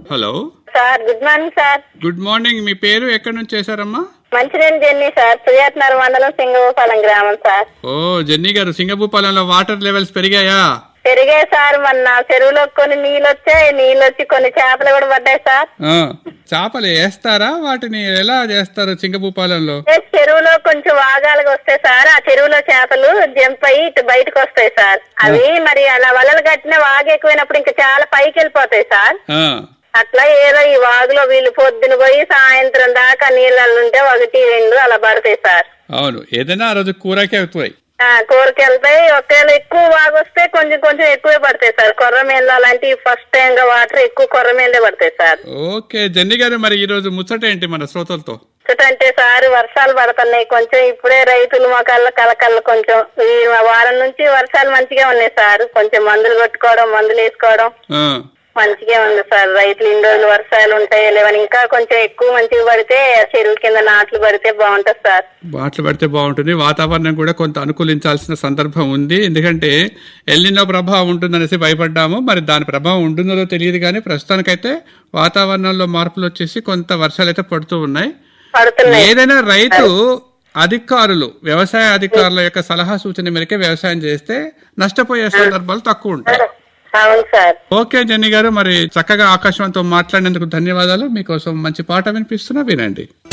hello sir good morning sir good morning మీ పేరు ఎక్కడి నుంచి చేశారమ్మా మంచినీళ్ళు జెన్నీ సార్ సుజాతనగర్ మండలం సింగభూపాలెం గ్రామం సార్ ఓ జెన్నీ గారు సింగపూపాలెంలో వాటర్ లెవెల్స్ పెరిగాయా పెరిగాయి సార్ మొన్న చెరువులో కొన్ని నీళ్ళు వచ్చాయి నీళ్ళు వచ్చి కొన్ని చేపలు కూడా పడ్డాయి సార్ ఆ, చేపలు వేస్తారా వాటిని ఎలా చేస్తారు సింగపూపాలెంలో ఏ చెరువులో కొంచెం వాగాలుగా వస్తాయి సార్ ఆ చెరువులో చేపలు జంప్ అయ్యి ఇటు బయటకు వస్తాయి సార్ అవి మరి అలా వలలు కట్టిన వాగు ఎక్కువైనప్పుడు ఇంకా చాలా పైకి వెళ్ళిపోతాయి సార్ ఆ, అట్లా ఏదో ఈ వాగులో వీళ్ళు పొద్దున పోయి సాయంత్రం దాకా నీళ్ళల్లో ఉంటే ఒకటి రెండు అలా పడతాయి సార్ అవును ఏదైనా ఆ రోజు కూరకే అవుతాయి ఆ, కూరకెళ్తాయి ఒకవేళ ఎక్కువ వాగు వస్తే కొంచెం కొంచెం ఎక్కువే పడతాయి సార్ కొర్రమేళ్ళు అలాంటివి ఫస్ట్ టైం గా వాటర్ ఎక్కువ కొర్రమేళ్ళే పడతాయి సార్ ఓకే జెన్నీ గారు మరి ఈ రోజు ముచ్చట ఏంటి మన శ్రోతలతో అంటే సార్ వర్షాలు పడుతున్నాయి కొంచెం ఇప్పుడే రైతులు మొక్కల్లో కలకల్ల కొంచెం ఈ వారం నుంచి వర్షాలు మంచిగా ఉన్నాయి సార్ కొంచెం మందులు కొట్టుకోవడం మందులు వేసుకోవడం ఆ, మంచిగా ఉంది సార్ రైతులు ఇన్ని రోజులు వర్షాలు ఉంటాయి లేవని ఇంకా కొంచెం ఎక్కువ మంచిగా పడితే చెరువు కింద నాట్లు పడితే బాగుంటది సార్ బాటలు పడితే బాగుంటుంది వాతావరణం కూడా కొంత అనుకూలించాల్సిన సందర్భం ఉంది ఎందుకంటే ఎల్లినో ప్రభావం ఉంటుందనేసి భయపడ్డాము మరి దాని ప్రభావం ఉంటుందో తెలియదు కానీ ప్రస్తుతానికైతే వాతావరణంలో మార్పులు వచ్చేసి కొంత వర్షాలు అయితే పడుతూ ఉన్నాయి పడుతున్నాయి ఏదైనా రైతు అధికారులు వ్యవసాయ అధికారుల యొక్క సలహా సూచన మేరకే వ్యవసాయం చేస్తే నష్టపోయే సందర్భాలు తక్కువ ఉంటాయి అవును సార్ ఓకే జెన్నీ గారు మరి చక్కగా ఆకాశవాణితో మాట్లాడినందుకు ధన్యవాదాలు మీకోసం మంచి పాట వినిపిస్తున్నా వినండి